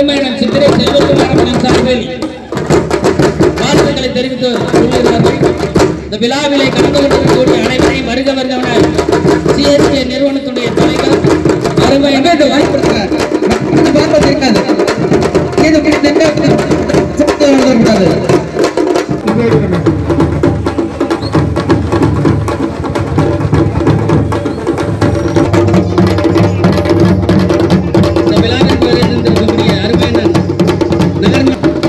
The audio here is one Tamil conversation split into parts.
அருமையான சித்திரை செல்வகுமாரன் சார்பில் வாழ்த்துக்களை தெரிவித்து கொள்கிறார்கள் இந்த விழாவிலே கலந்து கொண்டிருக்கக்கூடிய அனைவரையும் வருக வருகவன சிஎஸ்கே நிறுவனத்துடைய தலைவர் அருமை இந்த வாய்ப்படுத்துறார் மற்ற பார்ப்பது இருக்காது இது கிட்டத்தட்ட கூடாது இந்த விழாவிற்கு வருகின்றிருக்கக்கூடிய அருமையான நகர்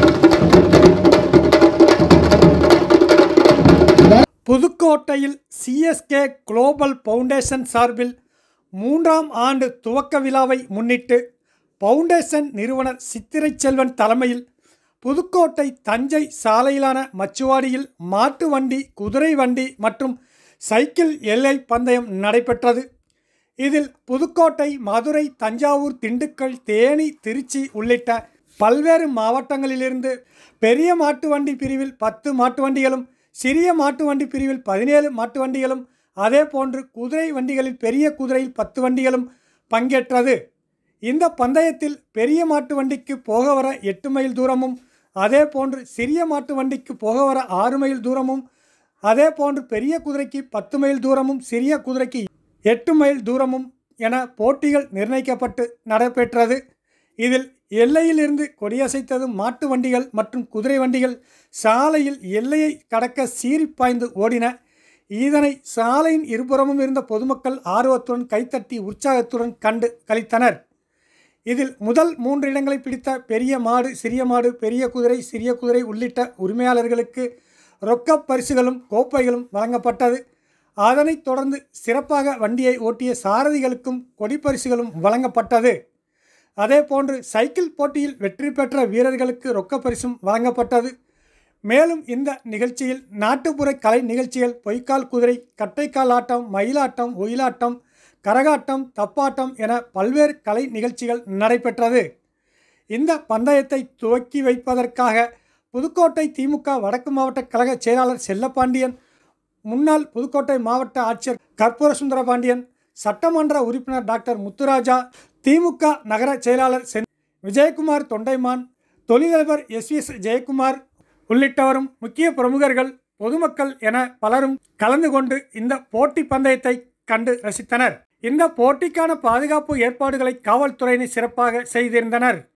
புதுக்கோட்டையில் சிஎஸ்கே குளோபல் ஃபவுண்டேஷன் சார்பில் மூன்றாம் ஆண்டு துவக்க விழாவை முன்னிட்டு ஃபவுண்டேஷன் நிறுவனர் சித்திரை செல்வன் தலைமையில் புதுக்கோட்டை தஞ்சை சாலையிலான மச்சுவாடியில் மாட்டு வண்டி குதிரை வண்டி மற்றும் சைக்கிள் எல்லை பந்தயம் நடைபெற்றது இதில் புதுக்கோட்டை மதுரை தஞ்சாவூர் திண்டுக்கல் தேனி திருச்சி உள்ளிட்ட பல்வேறு மாவட்டங்களிலிருந்து பெரிய மாட்டு வண்டி பிரிவில் பத்து மாட்டு வண்டிகளும் சிறிய மாட்டு வண்டி பிரிவில் பதினேழு மாட்டு வண்டிகளும் அதே போன்று குதிரை வண்டிகளில் பெரிய குதிரையில் பத்து வண்டிகளும் பங்கேற்றது இந்த பந்தயத்தில் பெரிய மாட்டு வண்டிக்கு போக வர எட்டு மைல் தூரமும் அதே போன்று சிறிய மாட்டு வண்டிக்கு போக வர ஆறு மைல் தூரமும் அதே போன்று பெரிய குதிரைக்கு பத்து மைல் தூரமும் சிறிய குதிரைக்கு எட்டு மைல் தூரமும் என போட்டிகள் நிர்ணயிக்கப்பட்டு நடைபெற்றது இதில் எல்லையிலிருந்து கொடியசைத்தது மாட்டு வண்டிகள் மற்றும் குதிரை வண்டிகள் சாலையில் எல்லையை கடக்க சீறி பாய்ந்து ஓடின இதனை சாலையின் இருபுறமும் இருந்த பொதுமக்கள் ஆர்வத்துடன் கைத்தட்டி உற்சாகத்துடன் கண்டு கழித்தனர் இதில் முதல் மூன்று இடங்களை பிடித்த பெரிய மாடு சிறிய மாடு பெரிய குதிரை சிறிய குதிரை உள்ளிட்ட உரிமையாளர்களுக்கு ரொக்கப் பரிசுகளும் கோப்பைகளும் வழங்கப்பட்டது அதனைத் தொடர்ந்து சிறப்பாக வண்டியை ஓட்டிய சாரதிகளுக்கும் கொடிப்பரிசுகளும் வழங்கப்பட்டது அதேபோன்று சைக்கிள் போட்டியில் வெற்றி பெற்ற வீரர்களுக்கு ரொக்கப் பரிசும் வழங்கப்பட்டது மேலும் இந்த நிகழ்ச்சியில் நாட்டுப்புற கலை நிகழ்ச்சிகள் பொய்க்கால் குதிரை கட்டைக்கால் ஆட்டம் மயிலாட்டம் ஒயிலாட்டம் கரகாட்டம் தப்பாட்டம் என பல்வேறு கலை நிகழ்ச்சிகள் நடைபெற்றது இந்த பந்தயத்தை துவக்கி வைப்பதற்காக புதுக்கோட்டை திமுக வடக்கு மாவட்ட கழக செயலாளர் செல்லப்பாண்டியன் முன்னாள் புதுக்கோட்டை மாவட்ட ஆட்சியர் கற்பூர சுந்தர பாண்டியன் சட்டமன்ற உறுப்பினர் டாக்டர் முத்துராஜா திமுக நகர செயலாளர் சென் விஜயகுமார் தொண்டைமான் தொழிலதிபர் எஸ் எஸ் ஜெயக்குமார் உள்ளிட்டவரும் முக்கிய பிரமுகர்கள் பொதுமக்கள் என பலரும் கலந்து கொண்டு இந்த போட்டி பந்தயத்தை கண்டு ரசித்தனர் இந்த போட்டிக்கான பாதுகாப்பு ஏற்பாடுகளை காவல்துறையினர் சிறப்பாக செய்திருந்தனர்